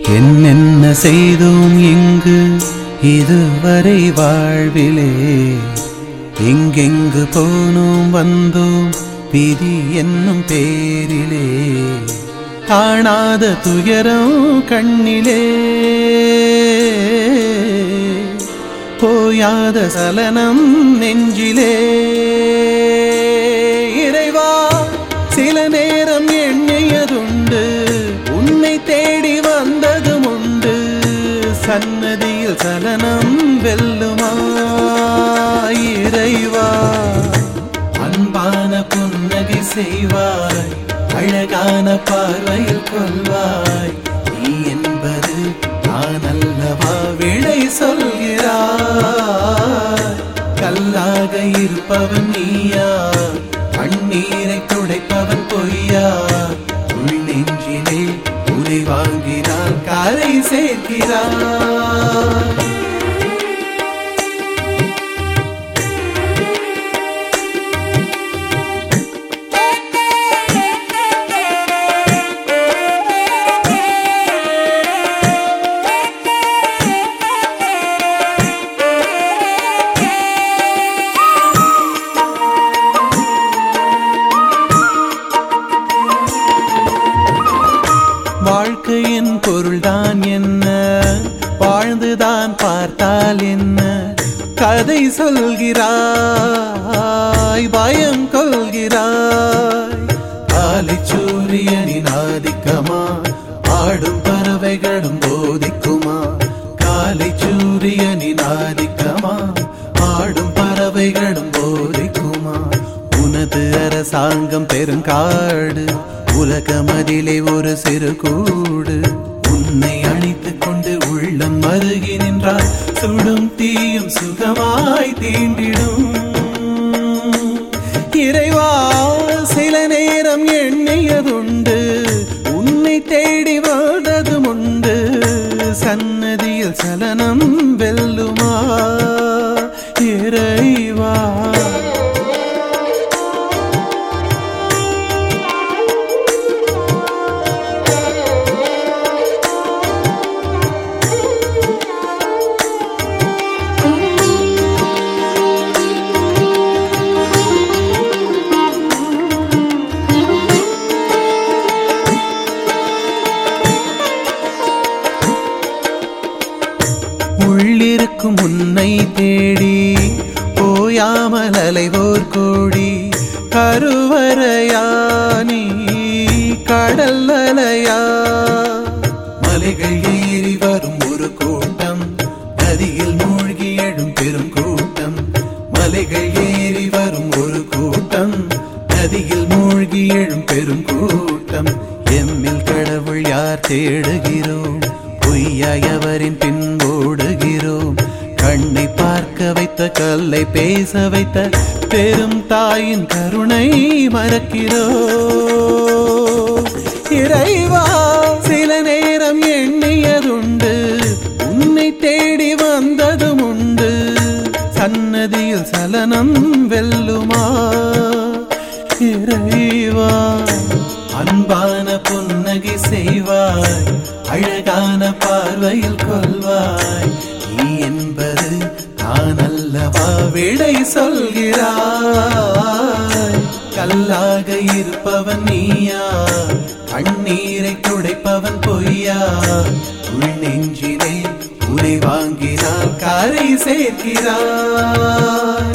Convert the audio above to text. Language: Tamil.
என்னென்ன செய்தோம் இங்கு இதுவரை வாழ்விலே எங்கெங்கு போனோம் வந்தோம் விதி என்னும் பேரிலே காணாத துயரம் கண்ணிலே போயாத சலனம் நெஞ்சிலே இறைவா சில நேரம் எண்ணியதுண்டு உன்னை தேடி வந்ததும் உண்டு சன்னதியில் சலனம் வெல்லுமா இறைவா அன்பான புன்னகை செய்வாய் அழகான பார்வையில் கொள்வாய் நீ என்பது நான் அல்லவா விடை சொல்கிறாய் கல்லாக இருப்பவன் நீயா கண்ணீரை துடைப்பவன் பொய்யா உள் நெஞ்சிலே உரை வாங்கினால் கரை சேர்க்கிறாய் வாழ்க்கையின் பொருள்தான் என்ன வாழ்ந்துதான் பார்த்தால் என்ன கதை சொல்கிறாய் பயம் கொள்கிறாய் காலை சூரியனின் ஆதிக்கமா ஆடும் பறவைகளும் போதிக்குமா காலை சூரியனின் ஆதிக்கமா ஆடும் பறவைகளும் போதிக்குமா உனது அரசாங்கம் பெருங்காடு உலகமதிலே ஒரு சிறு கூடு உன்னை அணைத்துக் கொண்டு உள்ளம் மருகி நின்றால் சுடும் தீயும் சுகமாய் தீண்டிடும் இறைவா சில நேரம் எண்ணியதுண்டு உன்னை தேடி வாழ்ந்ததும் உண்டு சன்னதியில் சலனம் வெல்லுமா இறைவா உள்ளிருக்கும் உன்னை தேடி போயாமல் அலைவோர் கோடி கருவறையா நீ கடல் அலையா மலைகள் ஏறி வரும் ஒரு கூட்டம் நதியில் மூழ்கி எழும் பெரும் கூட்டம் மலைகள் ஏறி வரும் ஒரு கூட்டம் நதியில் மூழ்கி எழும் பெரும் கூட்டம் எம்மில் கடவுள் யார் தேடுகிறோம் பொய்யாயவரின் பின் ஓடுகிறோம் கண்ணை பார்க்க வைத்த கல்லை பேச வைத்த பெரும் தாயின் கருணை மறக்கிறோம் இறைவா சில நேரம் எண்ணியதுண்டு உன்னை தேடி வந்ததும் உண்டு சன்னதியில் சலனம் வெல்லுமா இறைவா அன்பான புன்னகை செய்வாய் அழகான பார்வையில் கொள்வாய் நீ என்பது நான் அல்லவா விடை சொல்கிறாய் கல்லாக இருப்பவன் நீயா கண்ணீரை துடைப்பவன் பொய்யா உள் நெஞ்சிலே உரை வாங்கினால் கரை சேர்க்கிறாய்